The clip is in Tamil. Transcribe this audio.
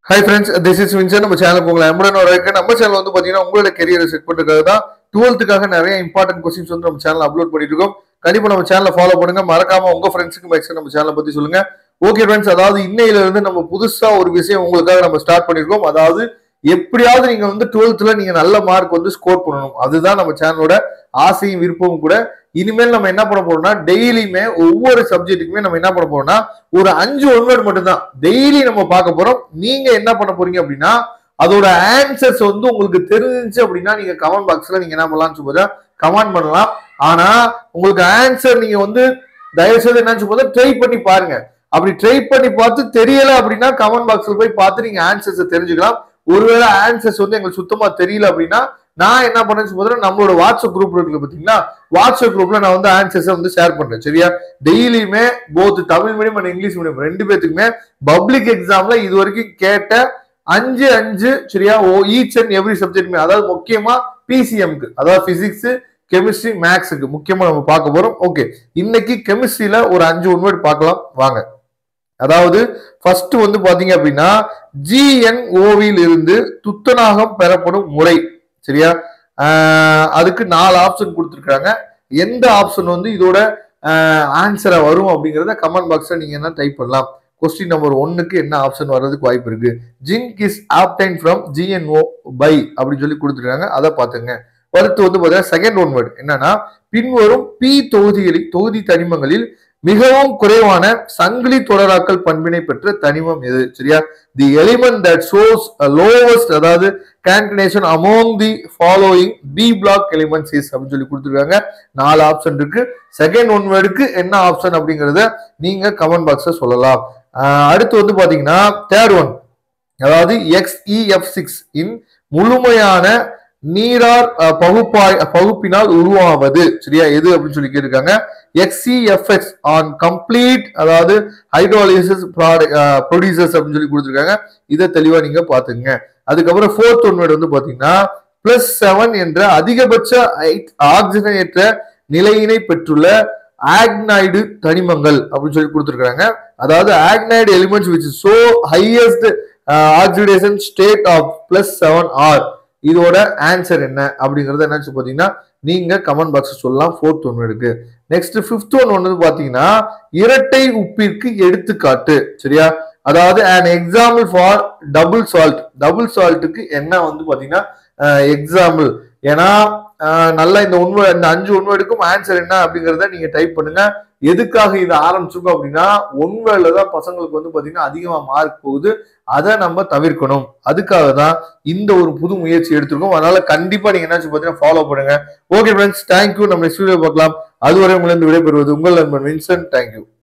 hi friends this is Vinson நம்ம சேனலுக்கு உங்களை அம்புடன் வரைக்க நம்ம சேனல் வந்து பார்த்தீங்கன்னா உங்களோட கெரியரை செட் பண்ணுறதுக்காக தான் டுவெல்த்துக்காக நிறைய இம்பார்ட்டன்ட் கொஸ்டின்ஸ் வந்து நம்ம சேனல் அப்லோட் பண்ணிட்டு இருக்கோம் கண்டிப்பாக நம்ம சேனலை ஃபாலோ பண்ணுங்க மறக்காம உங்க ஃப்ரெண்ட்ஸுக்கு மேக்ஸிமம் நம்ம சேனலை பத்தி சொல்லுங்க ஓகே ஃப்ரெண்ட்ஸ் அதாவது இன்னையில இருந்து நம்ம புதுசா ஒரு விஷயம் உங்களுக்காக நம்ம ஸ்டார்ட் பண்ணிருக்கோம் அதாவது எப்படியாவது நீங்க வந்து டுவெல்த்ல நீங்க நல்ல மார்க் வந்து ஸ்கோர் பண்ணணும் அதுதான் நம்ம சேனலோட ஆசையும் விருப்பமும் கூட இனிமேல் நம்ம என்ன பண்ண போறோம்னா டெய்லியுமே ஒவ்வொரு சப்ஜெக்ட்டுக்குமே நம்ம என்ன பண்ண போறோம்னா ஒரு அஞ்சு ஒன்வேர்டு மட்டும்தான் டெய்லி நம்ம பார்க்க போறோம் நீங்க என்ன பண்ண போறீங்க அப்படின்னா அதோட ஆன்சர்ஸ் வந்து உங்களுக்கு தெரிஞ்சிச்சு அப்படின்னா நீங்க கமெண்ட் பாக்ஸ்ல நீங்க என்ன பண்ணலாம்னு சொல்லுங்க கமெண்ட் பண்ணலாம் ஆனா உங்களுக்கு ஆன்சர் நீங்க வந்து தயவு செய்து என்ன சொல்லும்போது ட்ரை பண்ணி பாருங்க அப்படி ட்ரை பண்ணி பார்த்து தெரியல அப்படின்னா கமெண்ட் பாக்ஸ்ல போய் பார்த்து நீங்க ஆன்சர்ஸ் தெரிஞ்சுக்கலாம் ஒருவேளை ஆன்சர்ஸ் வந்து எங்களுக்கு சுத்தமா தெரியல அப்படின்னா நான் என்ன பண்ணேன்னு சொல்லும்போது நம்மளோட வாட்ஸ்அப் குரூப் இருக்கு பாத்தீங்களா வாட்ஸ்அப் குரூப்ல நான் வந்து ஆன்சர்ஸ் வந்து ஷேர் பண்றேன் சரியா டெய்லியுமே both Tamil medium and English medium ரெண்டு பேத்துக்குமே பப்ளிக் எக்ஸாம்ல இது வரைக்கும் கேட்ட அஞ்சு அஞ்சு சரியா ஓ ஈச் அண்ட் எவ்ரி சப்ஜெக்ட்மே அதாவது முக்கியமா பிசிஎம்க்கு அதாவது பிசிக்ஸ் கெமிஸ்ட்ரி மேக்ஸுக்கு முக்கியமா நம்ம பார்க்க போறோம் ஓகே இன்னைக்கு கெமிஸ்ட்ரியில ஒரு அஞ்சு ஒன்வேர்டு பார்க்கலாம் வாங்க அதாவது ஃபர்ஸ்ட் வந்து பாத்தீங்க அப்படின்னா ஜிஎன்ஓவில் இருந்து துத்தநாகம் பெறப்படும் முறை சரியா ஆஹ் அதுக்கு நாலு ஆப்ஷன் கொடுத்துருக்காங்க எந்த ஆப்ஷன் வந்து இதோட ஆன்சரா வரும் அப்படிங்கிறத கமெண்ட் பாக்ஸ்ல நீங்க என்ன டைப் பண்ணலாம் கொஸ்டின் நம்பர் ஒன்னுக்கு என்ன ஆப்ஷன் வர்றதுக்கு வாய்ப்பு இருக்கு zinc is obtained from Z N O by அப்படின்னு சொல்லி கொடுத்துருக்காங்க அதை பார்த்துங்க அடுத்து வந்து பார்த்தீங்கன்னா செகண்ட் ஒன் வேர்டு என்னன்னா பின்வரும் பி தொகுதிகளில் தொகுதி தனிமங்களில் மிகவும் குறைவான சங்கிலி தொடராக்கல் பண்பினை பெற்ற தனிமம் எது சரியா the element that shows lowest அதாவது catenation among the following P block elements is அப்படின்னு சொல்லி கொடுத்துருக்காங்க நாலு ஆப்ஷன் இருக்கு செகண்ட் ஒன் வேர்டுக்கு என்ன ஆப்ஷன் அப்படிங்கறத நீங்க கமெண்ட் பாக்ஸ்ல சொல்லலாம் ஆஹ் அடுத்து வந்து பாத்தீங்கன்னா தேர்ட் ஒன் அதாவது எக்ஸ்இஎஃப் சிக்ஸ் இன் முழுமையான நீரார் அஹ், பகுப்பாய் பகுப்பினால் உருவாவது சரியா எது அப்படின்னு சொல்லி கேட்டிருக்காங்க எக்ஸ்இஎஃப்எக்ஸ் ஆன் கம்ப்ளீட் அதாவது ஹைட்ரோலிசிஸ் ப்ரொடியூசர்ஸ் அப்படின்னு சொல்லி கொடுத்துருக்காங்க இதை தெளிவா நீங்க பாத்துங்க அதுக்கப்புறம் ஃபோர்த் ஒன் வந்து பாத்தீங்கன்னா பிளஸ் செவன் என்ற அதிகபட்ச ஆக்சிஜனேற்ற நிலையினை பெற்றுள்ள ஆக்னைடு தனிமங்கள் அப்படின்னு சொல்லி கொடுத்துருக்காங்க அதாவது actinide elements which show highest oxidation state of plus seven are இதோட ஆன்சர் என்ன அப்படிங்கறத என்ன பாத்தீங்கன்னா நீங்க கமெண்ட் பாக்ஸ் சொல்லலாம் ஃபோர்த் ஒன் இருக்கு நெக்ஸ்ட் ஃபிஃப்த் ஒன் வந்து பாத்தீங்கன்னா இரட்டை உப்பிற்கு எடுத்துக்காட்டு சரியா அதாவது an example for double salt double சால்ட்டுக்கு என்ன வந்து பாத்தீங்கன்னா எக்ஸாம்பிள் ஏன்னா அஹ், நல்லா இந்த உண்மை இந்த அஞ்சு உண்மைக்கும் ஆன்சர் என்ன அப்படிங்கறத நீங்க டைப் பண்ணுங்க எதுக்காக இதை ஆரம்பிச்சிருக்கோம் அப்படின்னா உண்மையில தான் பசங்களுக்கு வந்து பாத்தீங்கன்னா அதிகமா மார்க் போகுது அதை நம்ம தவிர்க்கணும் அதுக்காக தான் இந்த ஒரு புது முயற்சி எடுத்திருக்கோம் அதனால கண்டிப்பா நீங்க என்ன பாத்தீங்கன்னா ஃபாலோ பண்ணுங்க ஓகே ஃப்ரெண்ட்ஸ் தேங்க்யூ நம்ம நெக்ஸ்ட் வீடியோ பார்க்கலாம் அதுவரை உங்களிருந்து விடைபெறுவது உங்கள் நண்பன் வின்சன் தேங்க்யூ